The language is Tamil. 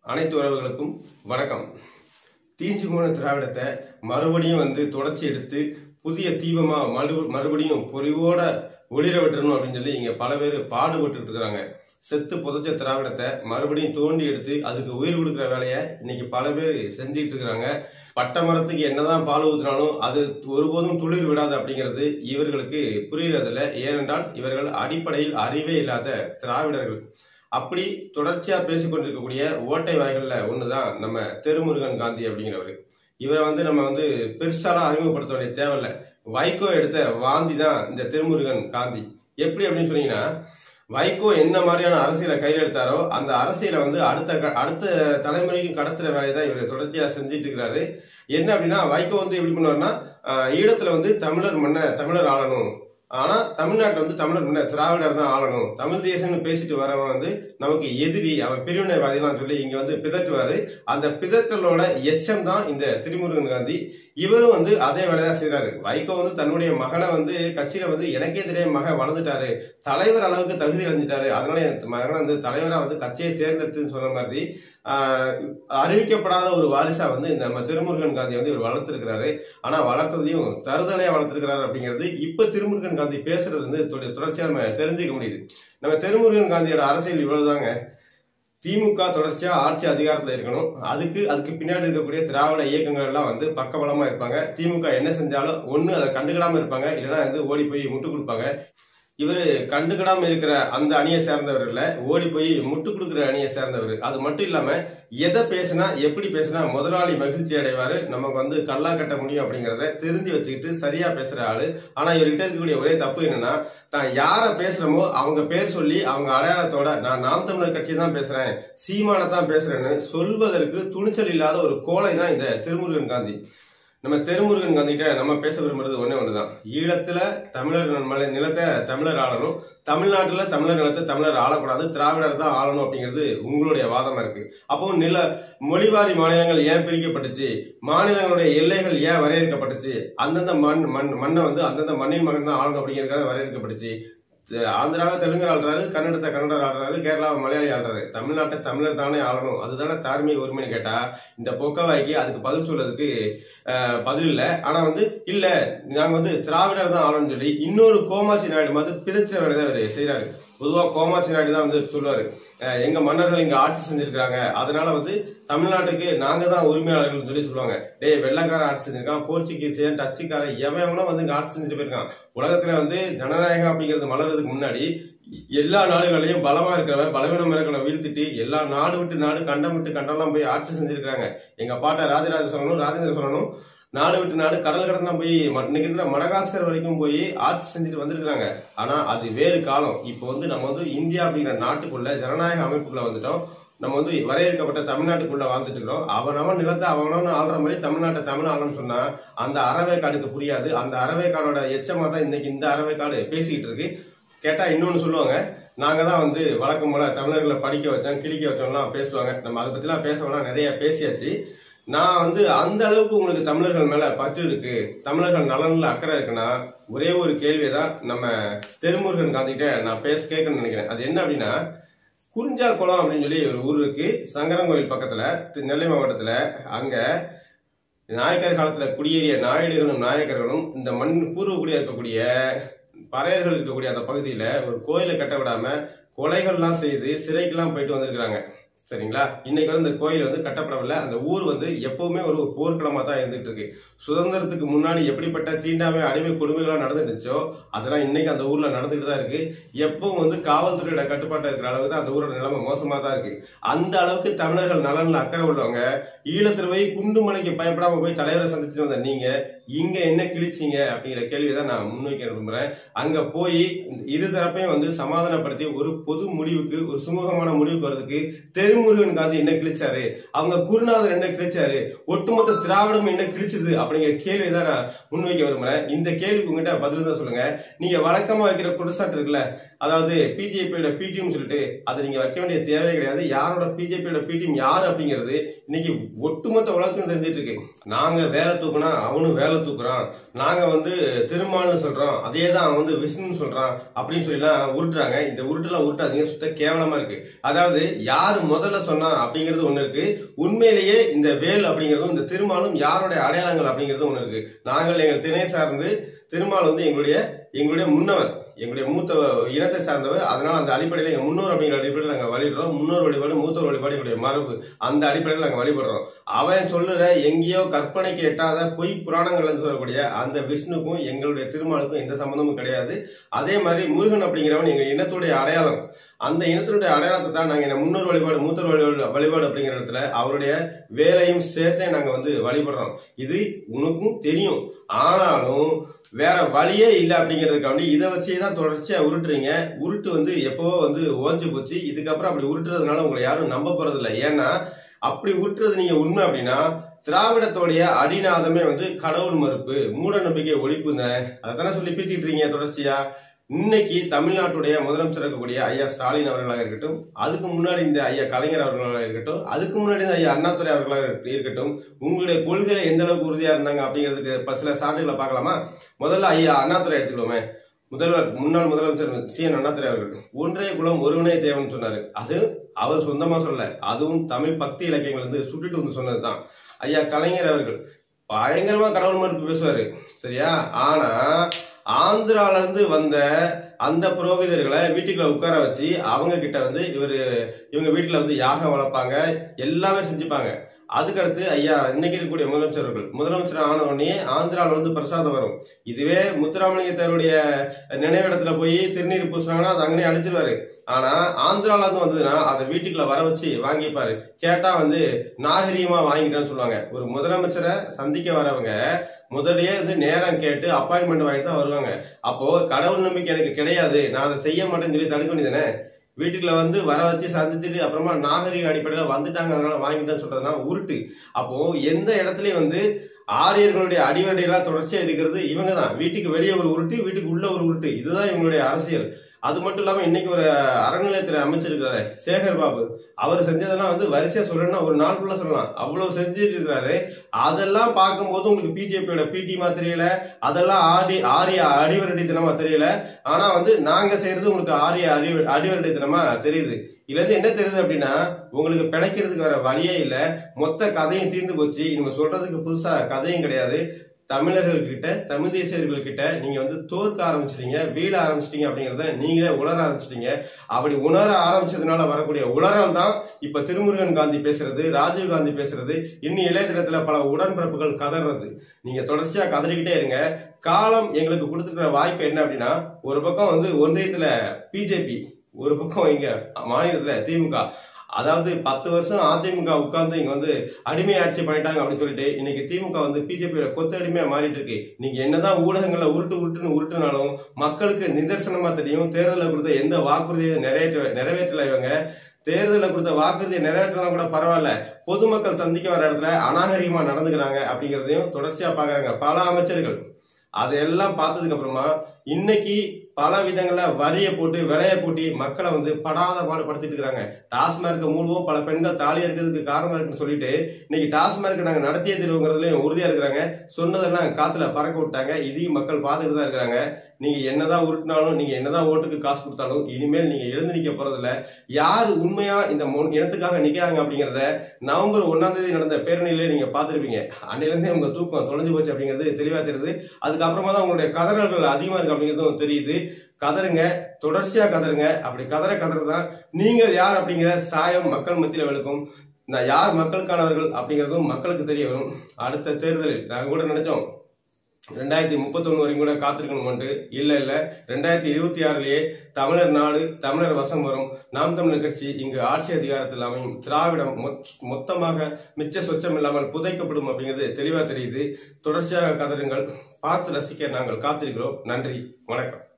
அனைத்து உறவுகளுக்கும் வணக்கம் தீஞ்சு போன திராவிடத்தை மறுபடியும் வந்து தொடச்சி எடுத்து புதிய தீபமா மறு மறுபடியும் பொறிவோட ஒளிர விட்டுறணும் அப்படின்னு சொல்லி இங்க பல பேர் பாடுபட்டு இருக்கிறாங்க செத்து புதைச்ச திராவிடத்தை மறுபடியும் தோண்டி எடுத்து அதுக்கு உயிர் கொடுக்குற வேலையை இன்னைக்கு பல பேர் செஞ்சுட்டு இருக்கிறாங்க பட்ட மரத்துக்கு என்னதான் பால் ஊற்றினாலும் அது ஒருபோதும் துளிர் விடாது அப்படிங்கிறது இவர்களுக்கு புரிகிறதில்ல ஏனென்றால் இவர்கள் அடிப்படையில் அறிவே இல்லாத திராவிடர்கள் அப்படி தொடர்ச்சியா பேசிக் கொண்டிருக்கக்கூடிய ஓட்டை வாய்கள்ல ஒண்ணுதான் நம்ம திருமுருகன் காந்தி அப்படிங்கிறவர் இவரை வந்து நம்ம வந்து பெருசாலாம் அறிமுகப்படுத்த வேண்டிய தேவையில்ல வைகோ எடுத்த வாந்தி தான் இந்த திருமுருகன் காந்தி எப்படி அப்படின்னு சொன்னீங்கன்னா வைகோ என்ன மாதிரியான அரசியலை கையில் எடுத்தாரோ அந்த அரசியலை வந்து அடுத்த க- அடுத்த தலைமுறைக்கு கடத்துற வேலையை தான் இவர் தொடர்ச்சியா செஞ்சுட்டு இருக்கிறாரு என்ன அப்படின்னா வைகோ வந்து எப்படி பண்ணுவாருன்னா ஆஹ், ஈழத்துல வந்து தமிழர் மண்ணை தமிழர் ஆளணும் ஆனா தமிழ்நாட்டில் வந்து தமிழர் மன்ன திராவிடர் தான் ஆளணும் தமிழ் தேசம்னு பேசிட்டு வரவன் வந்து நமக்கு எதிரி அவன் பிரிவினைவாதிலாம் சொல்லி இங்க வந்து பிதற்றுவாரு அந்த பிதற்றலோட எச்சம் தான் இந்த திருமுருகன் காந்தி இவரும் வந்து அதே வேலையை தான் செய்யறாரு வைகோ வந்து தன்னுடைய மகனை வந்து கட்சியில வந்து எனக்கே தெரியாம மகன் வளர்ந்துட்டாரு தலைவர் அளவுக்கு தகுதி அடைஞ்சிட்டாரு அதனால என் மகனை வந்து தலைவரா வந்து கட்சியை தேர்ந்தெடுத்துன்னு சொன்ன மாதிரி ஆஹ், அறிவிக்கப்படாத ஒரு வாரிசா வந்து இந்த நம்ம திருமுருகன் காந்தி வந்து இவர் வளர்த்திருக்கிறாரு ஆனா வளர்த்ததையும் தருதலையா வளர்த்திருக்கிறாரு அப்படிங்கிறது இப்ப திருமுருகன் காந்தி பேசுறது வந்து தொட- தொடர்ச்சியா நம்ம தெரிஞ்சுக்க முடியுது நம்ம திருமுருகன் காந்தியோட அரசியல் இவ்வளவுதாங்க திமுக தொடர்ச்சியா ஆட்சி அதிகாரத்துல இருக்கணும் அதுக்கு அதுக்கு பின்னாடி இருக்கக்கூடிய திராவிட இயக்கங்கள் எல்லாம் வந்து பக்கபலமா இருப்பாங்க திமுக என்ன செஞ்சாலும் ஒண்ணு அதை கண்டுக்கிடாம இருப்பாங்க இல்லைன்னா வந்து ஓடி போய் முட்டு கொடுப்பாங்க இவரு கண்டுக்கிடாம இருக்கிற அந்த அணியை சேர்ந்தவர் இல்ல ஓடி போய் முட்டு கொடுக்கிற அணியை சேர்ந்தவர் அது மட்டும் இல்லாம எதை பேசினா எப்படி பேசினா முதலாளி மகிழ்ச்சி அடைவாரு நமக்கு வந்து கல்லா கட்ட முடியும் அப்படிங்கறத தெரிஞ்சு வச்சுக்கிட்டு சரியா பேசுற ஆளு ஆனா இவர்கிட்ட இருக்கக்கூடிய ஒரே தப்பு என்னன்னா தான் யார பேசுறோமோ அவங்க பேர் சொல்லி அவங்க அடையாளத்தோட நான் நாம் தமிழர் கட்சி தான் பேசுறேன் சீமான தான் பேசுறேன்னு சொல்வதற்கு துணிச்சல் இல்லாத ஒரு கோலை தான் இந்த திருமுருகன் காந்தி நம்ம திருமுருகன் காந்திகிட்ட நம்ம பேச விரும்புறது ஒண்ணே ஒண்ணுதான் ஈழத்துல தமிழர் மலை நிலத்தை தமிழர் ஆளணும் தமிழ்நாட்டுல தமிழர் நிலத்தை தமிழர் ஆளக்கூடாது திராவிடர் தான் ஆளணும் அப்படிங்கிறது உங்களுடைய வாதமா இருக்கு அப்போ நில மொழிவாரி மாநிலங்கள் ஏன் பிரிக்கப்பட்டுச்சு மாநிலங்களுடைய எல்லைகள் ஏன் வரையறுக்கப்பட்டுச்சு அந்தந்த மண் மண் மண்ணை வந்து அந்தந்த மண்ணின் மகன் தான் ஆளணும் அப்படிங்கிறதுக்காக வரையறுக்கப்பட்டுச்சு த- ஆந்திராவை தெலுங்கர் ஆள்றாரு கன்னடத்தை கன்னடர் ஆள்றாரு கேரளாவை மலையாளி ஆள்றாரு தமிழ்நாட்டை தமிழர் தானே ஆளணும் அதுதானே தார்மீக உரிமைன்னு கேட்டா இந்த பொக்கவாய்க்கு அதுக்கு பதில் சொல்றதுக்கு அஹ், பதில் இல்ல ஆனா வந்து இல்ல நாங்க வந்து திராவிடர் தான் ஆளணும்னு சொல்லி இன்னொரு கோமாட்சி நாயுடு மாதிரி பிதற்ற வேலை தான் இவர் செய்யறாரு பொதுவா கோமாட்சி நாயுடு தான் வந்து சொல்லுவாரு அஹ், எங்க மன்னர்கள் இங்க ஆட்சி செஞ்சிருக்காங்க அதனால வந்து தமிழ்நாட்டுக்கு நாங்க தான் உரிமையாளர்கள் சொல்லி சொல்லுவாங்க டேய் வெள்ளக்காரன் ஆட்சி செஞ்சிருக்கான் போர்ச்சுகீசியன் டச்சுக்காரன் எவன் எவனோ வந்து இங்க ஆட்சி செஞ்சுட்டு போயிருக்கான் உலகத்துல வந்து ஜனநாயகம் அப்படிங்கிறது மலர்றதுக்கு முன்னாடி எல்லா நாடுகளையும் பலமா இருக்கிறவன் பலவீனம் இருக்கிறவன் வீழ்த்திட்டு எல்லா நாடு விட்டு நாடு கண்டம் விட்டு கண்டம்லாம் போய் ஆட்சி செஞ்சிருக்காங்க எங்க பாட்ட ராஜராஜ சோழனும் ராஜேந்திர சோழனும் நாடு விட்டு நாடு கடல் கடந்து போய் ம- இன்னைக்கு இருக்கிற மடகாஸ்கர் வரைக்கும் போய் ஆட்சி செஞ்சுட்டு வந்திருக்காங்க ஆனா அது வேறு காலம் இப்போ வந்து நம்ம வந்து இந்தியா அப்படிங்கிற நாட்டுக்குள்ள ஜனநாயக அமைப்புக்குள்ள வந்துட்டோம் நம்ம வந்து வரையறுக்கப்பட்ட தமிழ்நாட்டுக்குள்ள வாழ்ந்துட்டு இருக்கிறோம் அவனவன் நிலத்தை அவனவன் ஆள்ற மாதிரி தமிழ்நாட்டை தமிழ் ஆளணும்னு சொன்னா அந்த அறவேக்காடுக்கு புரியாது அந்த அறவேக்காடோட எச்சமா தான் இன்னைக்கு இந்த அறவேக்காடு பேசிக்கிட்டு இருக்கு கேட்டா இன்னொன்னு சொல்லுவாங்க நாங்க தான் வந்து வழக்கம் போல தமிழர்களை படிக்க வச்சோம் கிழிக்க வச்சோம்லாம் பேசுவாங்க நம்ம அதை பத்திலாம் பேச வேணாம் நிறைய பேசியாச்சு நான் வந்து அந்த அளவுக்கு உங்களுக்கு தமிழர்கள் மேல பற்று இருக்கு தமிழர்கள் நலன்ல அக்கறை இருக்குன்னா ஒரே ஒரு கேள்வியை தான் நம்ம திருமுருகன் காந்திகிட்ட நான் பேச கேட்கணும்னு நினைக்கிறேன் அது என்ன அப்படின்னா குறிஞ்சா குளம் அப்படின்னு சொல்லி ஒரு ஊர் இருக்கு சங்கரங்கோயில் பக்கத்துல தி- நெல்லை மாவட்டத்துல அங்க நாயக்கர் காலத்துல குடியேறிய நாயுடுகளும் நாயக்கர்களும் இந்த மண் பூர்வ குடியா இருக்கக்கூடிய பறையர்கள் இருக்கக்கூடிய அந்த பகுதியில ஒரு கோயிலை கட்ட விடாம கொலைகள்லாம் செய்து சிறைக்கெல்லாம் போயிட்டு வந்திருக்கிறாங்க சரிங்களா இன்னைக்கு வந்து இந்த கோயில் வந்து கட்டப்படவில்லை அந்த ஊர் வந்து எப்பவுமே ஒரு போர்க்களமா தான் இருந்துட்டு இருக்கு சுதந்திரத்துக்கு முன்னாடி எப்படிப்பட்ட தீண்டாமை அடிமை கொடுமைகள்லாம் நடந்துட்டு இருந்துச்சோ அதெல்லாம் இன்னைக்கு அந்த ஊர்ல நடந்துட்டு தான் இருக்கு எப்பவும் வந்து காவல்துறையோட கட்டுப்பாட்டா இருக்கிற அளவுக்கு தான் அந்த ஊரோட நிலைமை மோசமா தான் இருக்கு அந்த அளவுக்கு தமிழர்கள் நலன்ல அக்கறை உள்ளவங்க ஈழத்துல போய் குண்டு மலைக்கு பயப்படாம போய் தலைவரை சந்திச்சுட்டு வந்த நீங்க இங்க என்ன கிழிச்சீங்க அப்படிங்கிற கேள்வியை தான் நான் முன்வைக்க விரும்புறேன் அங்க போய் இரு தரப்பையும் வந்து சமாதானப்படுத்தி ஒரு பொது முடிவுக்கு ஒரு சுமூகமான முடிவுக்கு வர்றதுக்கு திருமுருகன் காந்தி என்ன கிழிச்சாரு அவங்க குருநாதர் என்ன கிழிச்சாரு ஒட்டுமொத்த திராவிடம் என்ன கிழிச்சது அப்படிங்கிற கேள்வியை தான் நான் முன்வைக்க விரும்புறேன் இந்த கேள்விக்கு உங்ககிட்ட பதில் தான் சொல்லுங்க நீங்க வழக்கமா வைக்கிற குற்றச்சாட்டு இருக்குல்ல அதாவது பிஜேபியோட பிடிஎம் சொல்லிட்டு அதை நீங்க வைக்க வேண்டிய தேவை கிடையாது யாரோட பிஜேபியோட பிடிஎம் யாரு அப்படிங்கிறது இன்னைக்கு ஒட்டுமொத்த உலகத்துக்கும் தெரிஞ்சிட்டு இருக்கு நாங்க வேலை தூக்குனா அவனும் வேலை தூக்குறான் நாங்க வந்து திருமான்னு சொல்றோம் அதே தான் அவன் வந்து விஷ்ணுன்னு சொல்றான் அப்படின்னு சொல்லி எல்லாம் உருட்டுறாங்க இந்த உருட்டுலாம் உருட்டாதீங்க சுத்த கேவலமா இருக்கு அதாவது யாரு முத முதல்ல சொன்னான் அப்படிங்கிறது ஒண்ணு இருக்கு உண்மையிலேயே இந்த வேல் அப்படிங்கிறதும் இந்த திருமாலும் யாருடைய அடையாளங்கள் அப்படிங்கிறது ஒண்ணு இருக்கு நாங்கள் எங்கள் திணை சார்ந்து திருமால் வந்து எங்களுடைய எங்களுடைய முன்னவர் எங்களுடைய மூத்த இனத்தை சார்ந்தவர் அதனால அந்த அடிப்படையில் எங்க முன்னோர் அப்படிங்கிற அடிப்படையில் நாங்கள் வழிபடுறோம் முன்னோர் வழிபாடு மூத்தோர் வழிபாடு எங்களுடைய மரபு அந்த அடிப்படையில் நாங்கள் வழிபடுறோம் அவன் சொல்லுற எங்கேயோ கற்பனைக்கு எட்டாத பொய் புராணங்கள்னு சொல்லக்கூடிய அந்த விஷ்ணுக்கும் எங்களுடைய திருமாலுக்கும் எந்த சம்பந்தமும் கிடையாது அதே மாதிரி முருகன் அப்படிங்கிறவன் எங்க இனத்துடைய அடையாளம் அந்த இனத்தினுடைய அடையாளத்தை தான் நாங்க இந்த முன்னோர் வழிபாடு மூத்தோர் வழிபாடு வழிபாடு அப்படிங்கிற இடத்துல அவருடைய வேலையும் சேர்த்தே நாங்க வந்து வழிபடுறோம் இது உனக்கும் தெரியும் ஆனாலும் வேற வழியே இல்லை அப்படிங்கிறதுக்காண்டி இதை வச்சே தான் தொடர்ச்சியா உருட்டுறீங்க உருட்டு வந்து எப்பவோ வந்து ஓஞ்சு போச்சு இதுக்கப்புறம் அப்படி உருட்டுறதுனால உங்களை யாரும் நம்ப போறது இல்லை ஏன்னா அப்படி உருட்டுறது நீங்க உண்மை அப்படின்னா திராவிடத்தோடைய அடிநாதமே வந்து கடவுள் மறுப்பு மூட நம்பிக்கை ஒழிப்புங்க அதைத்தானே சொல்லி பீத்திட்டு இருக்கீங்க தொடர்ச்சியா இன்னைக்கு தமிழ்நாட்டுடைய முதலமைச்சர் இருக்கக்கூடிய ஐயா ஸ்டாலின் அவர்களாக இருக்கட்டும் அதுக்கு முன்னாடி இந்த ஐயா கலைஞர் அவர்களாக இருக்கட்டும் அதுக்கு முன்னாடி இந்த ஐயா அண்ணாதுரை அவர்களாக இருக்கட்டும் உங்களுடைய கொள்கையில எந்த அளவுக்கு உறுதியா இருந்தாங்க அப்படிங்கிறதுக்கு இப்ப சில சான்றுகளை பார்க்கலாமா முதல்ல ஐயா அண்ணாதுரை எடுத்துக்கோமே முதல்வர் முன்னாள் முதலமைச்சர் சி என் அண்ணாதுரை அவர்கள் ஒன்றைய குலம் ஒருவனே தேவன் சொன்னாரு அது அவர் சொந்தமா சொல்ல அதுவும் தமிழ் பக்தி இலக்கியங்கள் வந்து சுட்டுட்டு வந்து சொன்னதுதான் ஐயா கலைஞர் அவர்கள் பயங்கரமா கடவுள் மறுப்பு பேசுவாரு சரியா ஆனா ஆந்திரால இருந்து வந்த அந்த புரோகிதர்களை வீட்டுக்குள்ள உட்கார வச்சு அவங்க கிட்ட வந்து இவரு இவங்க வீட்டுல வந்து யாகம் வளர்ப்பாங்க எல்லாமே செஞ்சுப்பாங்க அதுக்கடுத்து ஐயா இன்னைக்கு இருக்கக்கூடிய முதலமைச்சர் அவர்கள் முதலமைச்சர் ஆன உடனே ஆந்திரால வந்து பிரசாதம் வரும் இதுவே முத்துராமலிங்க தேவருடைய நினைவிடத்துல போய் திருநீர் பூசினாங்கன்னா அது அங்கனே அடிச்சிருவாரு ஆனா ஆந்திரால இருந்து வந்ததுன்னா அதை வீட்டுக்குள்ள வர வச்சு வாங்கிப்பாரு கேட்டா வந்து நாகரீகமா வாங்கிட்டேன்னு சொல்லுவாங்க ஒரு முதலமைச்சரை சந்திக்க வரவங்க முதல்லயே வந்து நேரம் கேட்டு அப்பாயின்மெண்ட் வாங்கிட்டு தான் வருவாங்க அப்போ கடவுள் நம்பிக்கை எனக்கு கிடையாது நான் அதை செய்ய மாட்டேன்னு சொல்லி தடுக்க வேண்டியதானே வீட்டுக்குள்ள வந்து வர வச்சு சந்திச்சுட்டு அப்புறமா நாகரிக அடிப்படையில வந்துட்டாங்க அதனால வாங்கிட்டேன்னு சொல்றதுனா உருட்டு அப்போ எந்த இடத்துலயும் வந்து ஆரியர்களுடைய அடிவடையெல்லாம் தொடர்ச்சியா இருக்கிறது இவங்க தான் வீட்டுக்கு வெளியே ஒரு உருட்டு வீட்டுக்கு உள்ள ஒரு உருட்டு இதுதான் இவங்களுடைய அரசியல் அது மட்டும் இல்லாம இன்னைக்கு ஒரு அறநிலையத்துறை அமைச்சிருக்காரு சேகர் பாபு அவர் செஞ்சதெல்லாம் வந்து வரிசையா சொல்லணும்னா ஒரு நாள் ஃபுல்லா சொல்லலாம் அவ்வளவு செஞ்சுட்டு இருக்காரு அதெல்லாம் பார்க்கும்போது உங்களுக்கு பிஜேபியோட பிடிமா தெரியல அதெல்லாம் ஆடி ஆரிய அடிவரடித்தனமா தெரியல ஆனா வந்து நாங்க செய்யறது உங்களுக்கு ஆரிய அறிவு அடிவரடித்தனமா தெரியுது இதுல இருந்து என்ன தெரியுது அப்படின்னா உங்களுக்கு பிழைக்கிறதுக்கு வேற வழியே இல்ல மொத்த கதையும் தீர்ந்து போச்சு இவங்க சொல்றதுக்கு புதுசா கதையும் கிடையாது தமிழர்கள் கிட்ட தமிழ் தேசியர்கள் கிட்ட நீங்க வந்து தோற்க ஆரம்பிச்சிட்டீங்க வீழ ஆரம்பிச்சிட்டீங்க அப்படிங்கறத நீங்களே உணர ஆரம்பிச்சிட்டீங்க அப்படி உணர ஆரம்பிச்சதுனால வரக்கூடிய உளறல் தான் இப்ப திருமுருகன் காந்தி பேசுறது ராஜீவ் காந்தி பேசுறது இன்னும் இளைய தினத்துல பல உடன்பிறப்புகள் கதறது நீங்க தொடர்ச்சியா கதறிக்கிட்டே இருங்க காலம் எங்களுக்கு கொடுத்துருக்கிற வாய்ப்பு என்ன அப்படின்னா ஒரு பக்கம் வந்து ஒன்றியத்துல பிஜேபி ஒரு பக்கம் இங்க மாநிலத்துல திமுக அதாவது பத்து வருஷம் அதிமுக உட்கார்ந்து இங்க வந்து அடிமை ஆட்சி பண்ணிட்டாங்க அப்படின்னு சொல்லிட்டு இன்னைக்கு திமுக வந்து பிஜேபியோட கொத்து அடிமையா மாறிட்டு இருக்கு நீங்க என்னதான் ஊடகங்கள்ல உருட்டு உருட்டுன்னு உருட்டுனாலும் மக்களுக்கு நிதர்சனமா தெரியும் தேர்தலில் கொடுத்த எந்த வாக்குறுதியும் நிறைவேற்ற நிறைவேற்றல இவங்க தேர்தலில் கொடுத்த வாக்குறுதியை நிறைவேற்றலாம் கூட பரவாயில்ல பொதுமக்கள் சந்திக்க வர இடத்துல அநாகரிகமா நடந்துக்கிறாங்க அப்படிங்கறதையும் தொடர்ச்சியா பாக்குறாங்க பல அமைச்சர்கள் அதையெல்லாம் பார்த்ததுக்கு அப்புறமா இன்னைக்கு பல விதங்கள்ல வரிய போட்டு விலைய போட்டி மக்களை வந்து படாத பாடுபடுத்திட்டு இருக்காங்க டாஸ்மார்க்க மூலமும் பல பெண்கள் தாலி இருக்கிறதுக்கு காரணமா இருக்குன்னு சொல்லிட்டு இன்னைக்கு டாஸ்மார்க் நாங்க நடத்தியே தருவோங்கிறதுலயும் உறுதியா இருக்கிறாங்க சொன்னதெல்லாம் காத்துல பறக்க விட்டாங்க இதையும் மக்கள் பார்த்துட்டு தான் இருக்கிறாங்க நீங்க என்னதான் உருட்டினாலும் நீங்க என்னதான் ஓட்டுக்கு காசு கொடுத்தாலும் இனிமேல் நீங்க எழுந்து நிக்க போறதில்ல யார் உண்மையா இந்த மொ- இனத்துக்காக நிக்கிறாங்க அப்படிங்கறத நவம்பர் ஒன்னாம் தேதி நடந்த பேரணியிலே நீங்க பார்த்திருப்பீங்க அன்னையில இருந்தே உங்க தூக்கம் தொலைஞ்சு போச்சு அப்படிங்கிறது தெளிவா தெரியுது அதுக்கப்புறமா தான் உங்களுடைய கதறல்கள் அதிகமா இருக்கு அப்படிங்கிறதும் தெரியுது கதறுங்க தொடர்ச்சியா கதறுங்க அப்படி கதற கதறதான் நீங்கள் யார் அப்படிங்கிற சாயம் மக்கள் மத்தியில விழுக்கும் நான் யார் மக்களுக்கானவர்கள் அப்படிங்கிறதும் மக்களுக்கு தெரிய வரும் அடுத்த தேர்தலில் நாங்க கூட நினைச்சோம் ரெண்டாயிரத்தி முப்பத்தொன்னு வரைக்கும் கூட காத்திருக்கணும்ட்டு இல்ல இல்ல ரெண்டாயிரத்தி இருபத்தி ஆறுலயே தமிழர் நாடு தமிழர் வசம் வரும் நாம் தமிழர் கட்சி இங்கு ஆட்சி அதிகாரத்தில் அமையும் திராவிடம் மொத்- மொத்தமாக மிச்ச சொச்சம் இல்லாமல் புதைக்கப்படும் அப்படிங்கிறது தெளிவா தெரியுது தொடர்ச்சியாக கதறுங்கள் பார்த்து ரசிக்க நாங்கள் காத்திருக்கிறோம் நன்றி வணக்கம்